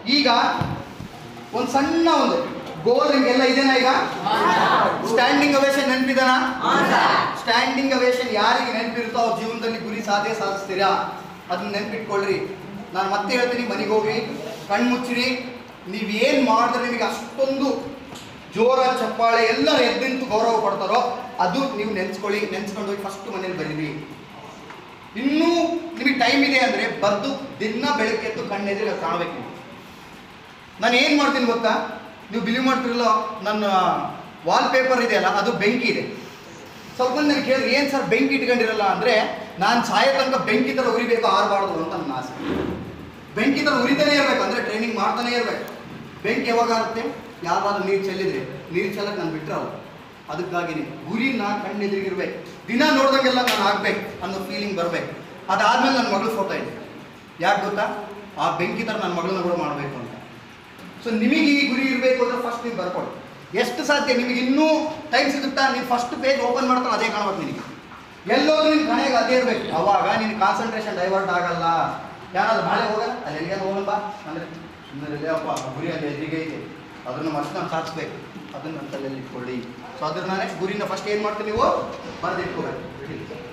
ಈಗ ಒಂದು ಸಣ್ಣ ಒಂದು ಗೋಲ್ ನಿಮ್ಗೆಲ್ಲ ಇದೆನಾ ಈಗ ಸ್ಟ್ಯಾಂಡಿಂಗ್ ಅವೇಶನ್ ನೆನಪಿದನಾ ಸ್ಟ್ಯಾಂಡಿಂಗ್ ಅವೇಶನ್ ಯಾರಿಗೆ ನೆನಪಿರುತ್ತೋ ಅವ್ರ ಜೀವನದಲ್ಲಿ ಗುರಿ ಸಾಧೆ ಸಾಧಿಸ್ತೀರಾ ಅದನ್ನ ನೆನಪಿಟ್ಕೊಳ್ರಿ ನಾನು ಮತ್ತೆ ಹೇಳ್ತೀನಿ ಮನೆಗೆ ಹೋಗಿ ಕಣ್ಣು ಮುಚ್ಚಿರಿ ನೀವು ಏನು ಮಾಡಿದ್ರೆ ನಿಮಗೆ ಅಷ್ಟೊಂದು ಜೋರ ಚಪ್ಪಾಳೆ ಎಲ್ಲ ಎದ್ದಿಂತು ಗೌರವ ಕೊಡ್ತಾರೋ ಅದು ನೀವು ನೆನ್ಸ್ಕೊಳ್ಳಿ ನೆನ್ಸ್ಕೊಂಡು ಹೋಗಿ ಫಸ್ಟ್ ಮನೇಲಿ ಬರೀರಿ ಇನ್ನೂ ನಿಮಗೆ ಟೈಮ್ ಇದೆ ಅಂದರೆ ಬರೆದು ದಿನ ಬೆಳಗ್ಗೆ ಎದ್ದು ಕಣ್ಣೆದುರು ಕಾಣಬೇಕು ನೀವು ನಾನು ಏನು ಮಾಡ್ತೀನಿ ಗೊತ್ತಾ ನೀವು ಬಿಲೀವ್ ಮಾಡ್ತಿರಲ್ಲ ನನ್ನ ವಾಲ್ ಪೇಪರ್ ಇದೆಯಲ್ಲ ಅದು ಬೆಂಕಿ ಇದೆ ಸ್ವಲ್ಪ ಮಂದಿ ನನಗೆ ಕೇಳಿದ್ರೆ ಏನು ಸರ್ ಬೆಂಕಿ ಇಟ್ಕೊಂಡಿರಲ್ಲ ಅಂದರೆ ನಾನು ಸಾಯೋ ತನಕ ಬೆಂಕಿ ಥರ ಉರಿಬೇಕು ಆರಬಾರ್ದು ಅಂತ ನನ್ನ ಆಸೆ ಬೆಂಕಿ ಥರ ಉರಿತಾನೆ ಇರಬೇಕು ಅಂದರೆ ಟ್ರೈನಿಂಗ್ ಮಾಡ್ತಾನೆ ಇರಬೇಕು ಬೆಂಕಿ ಯಾವಾಗ ಆಗುತ್ತೆ ಯಾವಾಗಲೂ ನೀರು ಚೆಲ್ಲಿದ್ರೆ ನೀರು ಚೆಲ್ಲಕ್ಕೆ ನಾನು ಬಿಟ್ಟರೆ ಅವು ಅದಕ್ಕಾಗಿನೇ ಗುರಿನ ಕಣ್ಣೆದುರಿಗಿರ್ಬೇಕು ದಿನ ನೋಡ್ದಂಗೆಲ್ಲ ನಾನು ಆಗ್ಬೇಕು ಅನ್ನೋ ಫೀಲಿಂಗ್ ಬರಬೇಕು ಅದಾದ್ಮೇಲೆ ನನ್ನ ಮಗಳು ಫೋಟೋ ಇದೆ ಯಾಕೆ ಗೊತ್ತಾ ಆ ಬೆಂಕಿ ಥರ ನನ್ನ ಮಗಳನ್ನ ಕೂಡ ಮಾಡಬೇಕು ಅಂತ ಸೊ ನಿಮಗೆ ಈ ಗುರಿ ಇರಬೇಕು ಅಂದ್ರೆ ಫಸ್ಟ್ ನೀವು ಬರ್ಕೊಳ್ಳಿ ಎಷ್ಟು ಸಾಧ್ಯ ನಿಮಗೆ ಇನ್ನೂ ಟೈಮ್ ಸಿಗುತ್ತಾ ನೀವು ಫಸ್ಟ್ ಪೇಜ್ ಓಪನ್ ಮಾಡ್ತಾರೆ ಅದೇ ಕಾಣ್ಬೇಕು ನಿನಗೆ ಎಲ್ಲೋದ್ರೂ ನಿನ್ನ ಕಣೆಗೆ ಅದೇ ಇರಬೇಕು ಅವಾಗ ನಿನ್ನ ಕಾನ್ಸಂಟ್ರೇಷನ್ ಡೈವರ್ಟ್ ಆಗಲ್ಲ ಯಾರಾದ್ರೂ ನಾಳೆ ಹೋಗಲ್ಲ ಅಲ್ಲಿ ಎಲ್ಲಿಗೆ ಹೋಗಲ್ಲ ಬಾ ಅಂದರೆ ಸುಮ್ಮನೆ ಅಪ್ಪ ಗುರಿ ಅಲ್ಲಿ ಎದುರಿಗೆ ಇದೆ ಅದನ್ನು ಮಸ್ಟ್ ನಾನು ಸಾಧಿಸ್ಬೇಕು ಅದನ್ನು ನನ್ನ ತಲೆಯಲ್ಲಿ ಇಟ್ಕೊಳ್ಳಿ ಸೊ ಅದ್ರ ನಾನೇ ಗುರಿನ ಫಸ್ಟ್ ಏನು ಮಾಡ್ತೀನಿ ನೀವು ಬರೆದಿಟ್ಕೋಬೇಕು